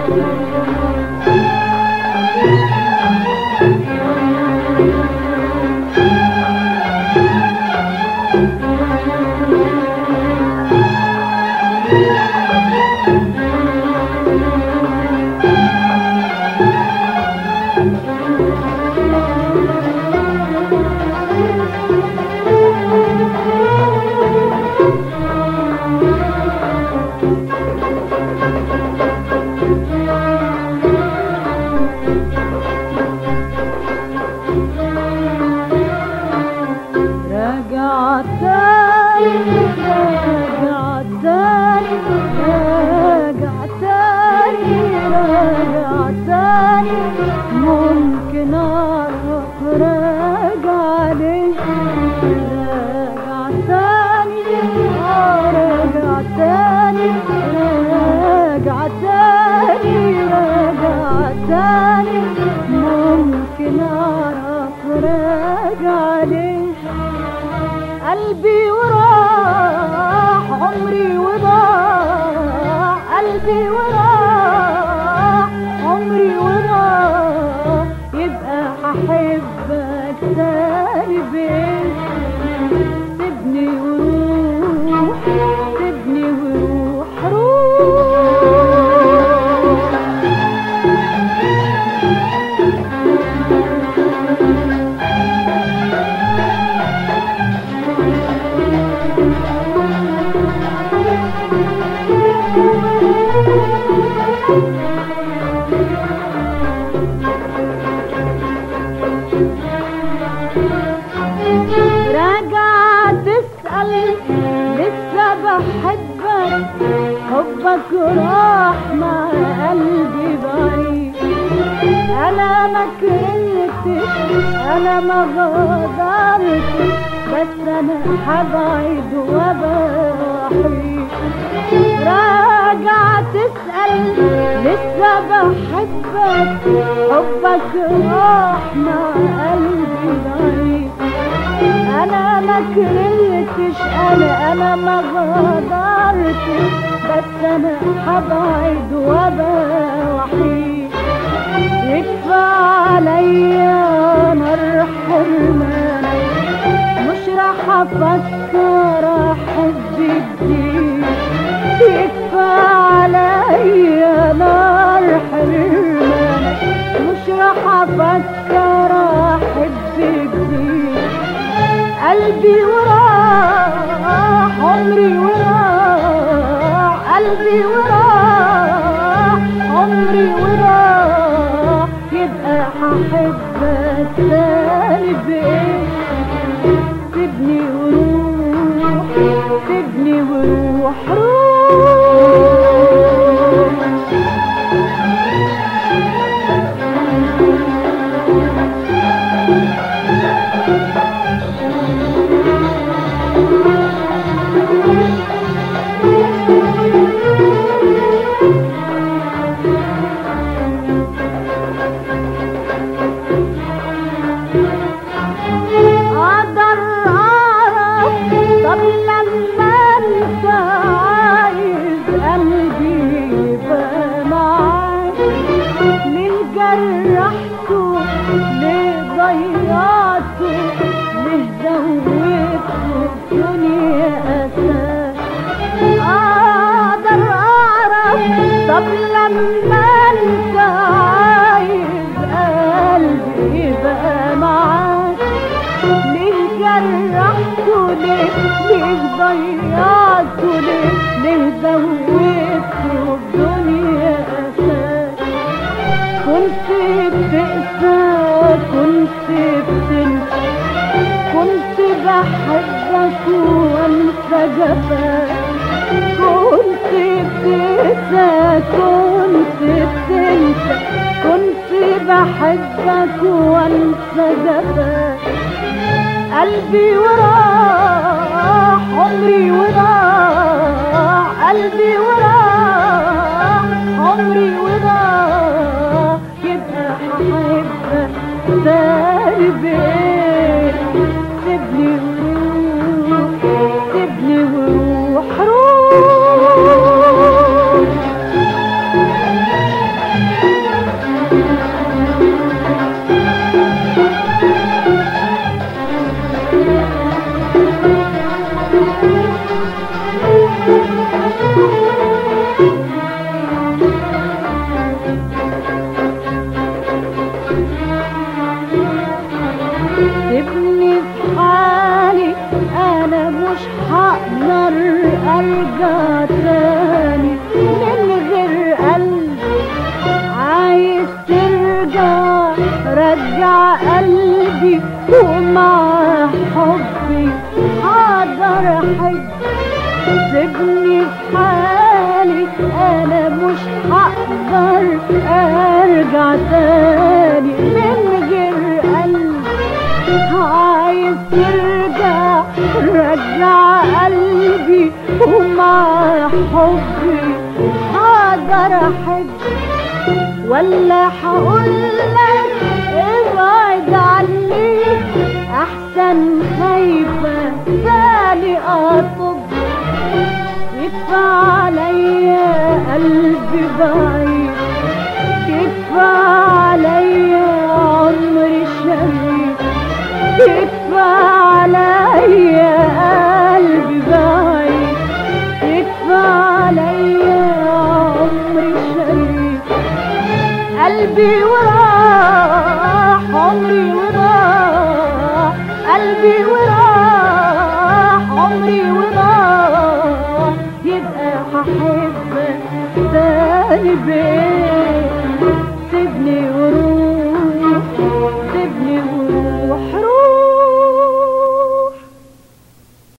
راجع تاني راجع تاني راجع تاني راجع تاني ممكن اعرف راجع ليه راجع تاني آه، راجع تاني راجع تاني راجع تاني ممكن اعرف راجع ليه قلبي وراح عمري وضاع قلبي وراح عمري وضاع يبقى هحبك تاني بيه سيبني وروح سيبني وروح روح راجع تسأل لسه بحبك حبك راح مع قلبي بعيد انا ما كرهتش انا ما غدرتش بس انا هبعد وبحيد راجع تسأل لسه بحبك حبك راح مع قلبي بعيد انا ما كرهتش انا انا ما غدرتش بس انا هبعد وابقى وحيد يكفى عليا نار حرمانك مش راح افكر احب جديد يكفى عليا نار حرمانك مش راح افكر احب جديد قلبي وراح عمري وراح قلبي وراح عمري وراح يبقى هحبك تاني بايه سيبني وروح سيبني وروح روح اقدر اعرف طب لما انت عايز قلبي يبقى معاك ليه جرحته ليه ضيعته ليه زودته الدنيا اساس اقدر اعرف طب لما انت عايز قلبي يبقى معاك ليه جرحته ليه ليه ضيعته ليه ليه زودته الدنيا اساس كنت بتقسى كنت بتنسى كنت بحبك وانسى جفاك كنت بتنسى كنت بتنسى كنت بحبك وانسى جفاك قلبي وراح عمري وراح قلبي وراح عمري وراح يبقى هحبك تاني بيه سيبني وروح سيبني وروح روح قلبي ومع حبي حاضر حج سيبني في حالي انا مش هقدر ارجع تاني من غير قلب عايز ترجع رجع قلبي ومع حبي حاضر حج ولا هقولك ابعد عني احسن خايفة تاني اطب يكفى عليا قلبي بعيد يكفى عليا عمري شريك يكفى عليا قلبي بعيد يكفى عليا عمري شريك قلبي وراه